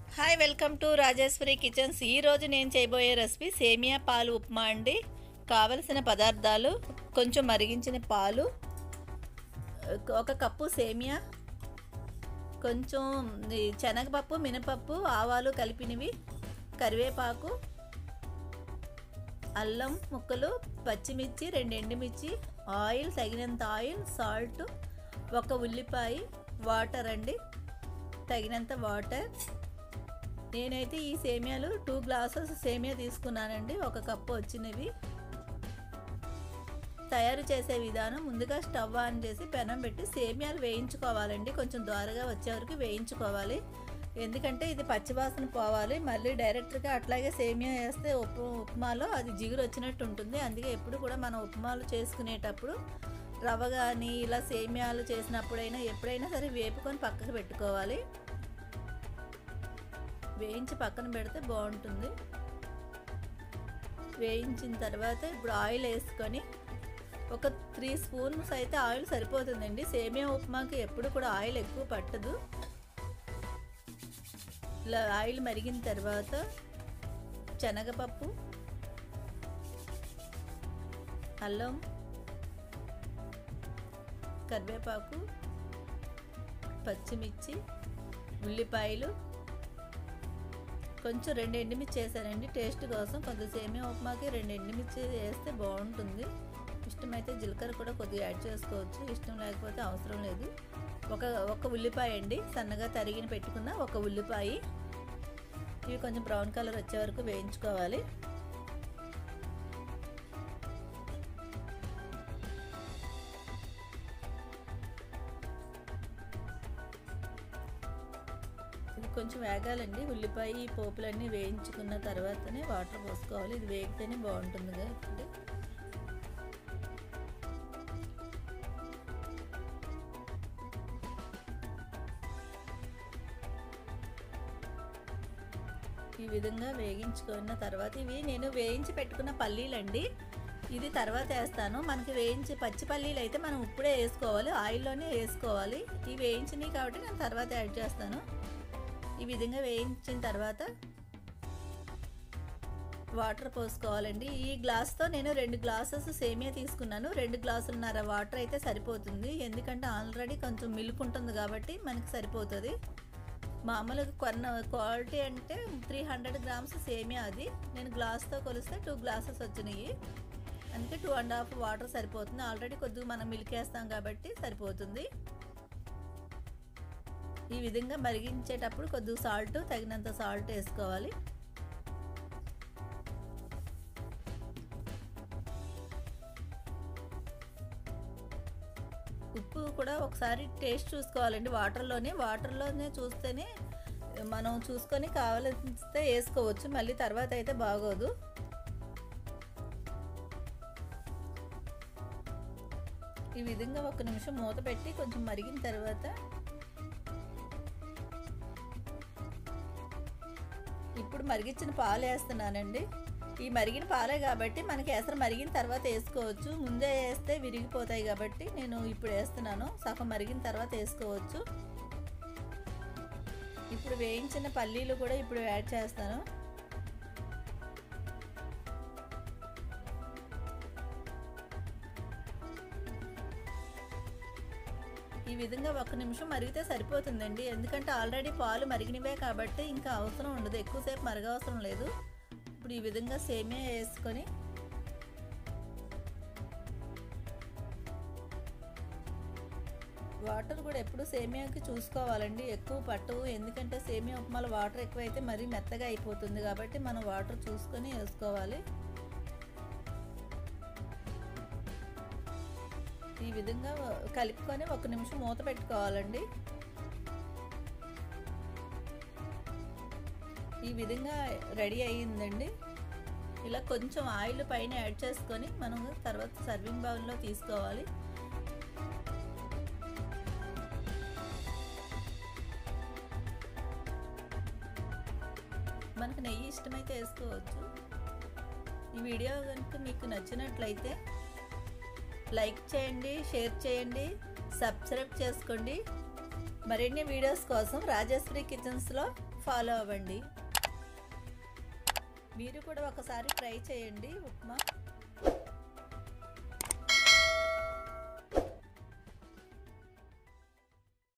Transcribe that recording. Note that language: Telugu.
hi welcome to Rajeshwari kitchens ఈరోజు నేను చేయబోయే రెసిపీ సేమియా పాలు ఉప్మా అండి కావలసిన పదార్థాలు కొంచెం మరిగించిన పాలు ఒక కప్పు సేమియా కొంచెం ఈ శనగపప్పు మినపప్పు ఆవాలు కలిపినవి కరివేపాకు అల్లం ముక్కలు పచ్చిమిర్చి రెండు ఎండుమిర్చి ఆయిల్ తగినంత ఆయిల్ సాల్ట్ ఒక ఉల్లిపాయ వాటర్ అండి తగినంత వాటర్ నేనైతే ఈ సేమియాలు టూ గ్లాసెస్ సేమియా తీసుకున్నానండి ఒక కప్పు వచ్చినవి తయారు చేసే విధానం ముందుగా స్టవ్ ఆన్ చేసి పెనం పెట్టి సేమియాలు వేయించుకోవాలండి కొంచెం దోరగా వచ్చే వరకు వేయించుకోవాలి ఎందుకంటే ఇది పచ్చివాసన పోవాలి మళ్ళీ డైరెక్ట్గా అట్లాగే సేమియా వేస్తే ఉప్పు ఉప్మాలో అది జిగురు వచ్చినట్టు ఉంటుంది అందుకే ఎప్పుడు కూడా మనం ఉప్మాలు చేసుకునేటప్పుడు రవ్వ కానీ ఇలా సేమియాలు చేసినప్పుడైనా ఎప్పుడైనా సరే వేపుకొని పక్కకు పెట్టుకోవాలి వేయించి పక్కన పెడితే బాగుంటుంది వేయించిన తర్వాత ఇప్పుడు ఆయిల్ వేసుకొని ఒక త్రీ స్పూన్స్ అయితే ఆయిల్ సరిపోతుందండి సేమియా ఉప్మాకి ఎప్పుడు కూడా ఆయిల్ ఎక్కువ పట్టదు ఇలా ఆయిల్ మరిగిన తర్వాత శనగపప్పు అల్లం కరివేపాకు పచ్చిమిర్చి ఉల్లిపాయలు కొంచెం రెండు ఎండుమిర్చి వేసానండి టేస్ట్ కోసం కొద్దిగా సేమియా ఉప్మాకి రెండు ఎండుమిర్చి వేస్తే బాగుంటుంది ఇష్టమైతే జీలకర్ర కూడా కొద్దిగా యాడ్ చేసుకోవచ్చు ఇష్టం లేకపోతే అవసరం లేదు ఒక ఒక ఉల్లిపాయ అండి సన్నగా తరిగిన పెట్టుకున్న ఒక ఉల్లిపాయ ఇవి కొంచెం బ్రౌన్ కలర్ వచ్చే వరకు వేయించుకోవాలి ఇది కొంచెం వేగాలండి ఉల్లిపాయ పోపులన్నీ వేయించుకున్న తర్వాతనే వాటర్ పోసుకోవాలి ఇది వేగితేనే బాగుంటుంది కాబట్టి ఈ విధంగా వేగించుకున్న తర్వాత ఇవి నేను వేయించి పెట్టుకున్న పల్లీలండి ఇది తర్వాత వేస్తాను మనకి వేయించి పచ్చి పల్లీలు అయితే మనం ఇప్పుడే వేసుకోవాలి ఆయిల్లోనే వేసుకోవాలి ఇవి వేయించినవి కాబట్టి నేను తర్వాత యాడ్ చేస్తాను ఈ విధంగా వేయించిన తర్వాత వాటర్ పోసుకోవాలండి ఈ గ్లాస్తో నేను రెండు గ్లాసెస్ సేమియా తీసుకున్నాను రెండు గ్లాసులున్నర వాటర్ అయితే సరిపోతుంది ఎందుకంటే ఆల్రెడీ కొంచెం మిల్క్ ఉంటుంది కాబట్టి మనకి సరిపోతుంది మామూలుగా కొన్న క్వాలిటీ అంటే త్రీ హండ్రెడ్ గ్రామ్స్ సేమియా అది నేను గ్లాస్తో కొలిస్తే టూ గ్లాసెస్ వచ్చినాయి అందుకే టూ అండ్ హాఫ్ వాటర్ సరిపోతుంది ఆల్రెడీ కొద్దిగా మనం మిల్క్ వేస్తాం కాబట్టి సరిపోతుంది ఈ విధంగా మరిగించేటప్పుడు కొద్దిగా సాల్ట్ తగినంత సాల్ట్ వేసుకోవాలి ఉప్పు కూడా ఒకసారి టేస్ట్ చూసుకోవాలండి వాటర్లోనే వాటర్లోనే చూస్తేనే మనం చూసుకొని కావాలిస్తే వేసుకోవచ్చు మళ్ళీ తర్వాత అయితే బాగోదు ఈ విధంగా ఒక నిమిషం మూత పెట్టి కొంచెం మరిగిన తర్వాత ఇప్పుడు మరిగించిన పాలు వేస్తున్నానండి ఈ మరిగిన పాలే కాబట్టి మనకి ఎసరు మరిగిన తర్వాత వేసుకోవచ్చు ముందే వేస్తే విరిగిపోతాయి కాబట్టి నేను ఇప్పుడు వేస్తున్నాను సగం మరిగిన తర్వాత వేసుకోవచ్చు ఇప్పుడు వేయించిన పల్లీలు కూడా ఇప్పుడు యాడ్ చేస్తాను ఈ విధంగా ఒక నిమిషం మరిగితే సరిపోతుందండి ఎందుకంటే ఆల్రెడీ పాలు మరిగినవే కాబట్టి ఇంకా అవసరం ఉండదు ఎక్కువసేపు మరగవసరం లేదు ఇప్పుడు ఈ విధంగా సేమియా వేసుకొని వాటర్ కూడా ఎప్పుడు సేమియాకి చూసుకోవాలండి ఎక్కువ పట్టు ఎందుకంటే సేమియా ఉప్మాలో వాటర్ ఎక్కువైతే మరీ మెత్తగా అయిపోతుంది కాబట్టి మనం వాటర్ చూసుకొని వేసుకోవాలి ఈ విధంగా కలుపుకొని ఒక నిమిషం మూత పెట్టుకోవాలండి ఈ విధంగా రెడీ అయ్యిందండి ఇలా కొంచెం ఆయిల్ పైన యాడ్ చేసుకొని మనం తర్వాత సర్వింగ్ బౌల్లో తీసుకోవాలి మనకు నెయ్యి ఇష్టమైతే వేసుకోవచ్చు ఈ వీడియో కనుక మీకు నచ్చినట్లయితే లైక్ చేయండి షేర్ చేయండి సబ్స్క్రైబ్ చేసుకోండి మరిన్ని వీడియోస్ కోసం రాజశ్రీ కిచెన్స్లో ఫాలో అవ్వండి మీరు కూడా ఒకసారి ట్రై చేయండి ఉప్మా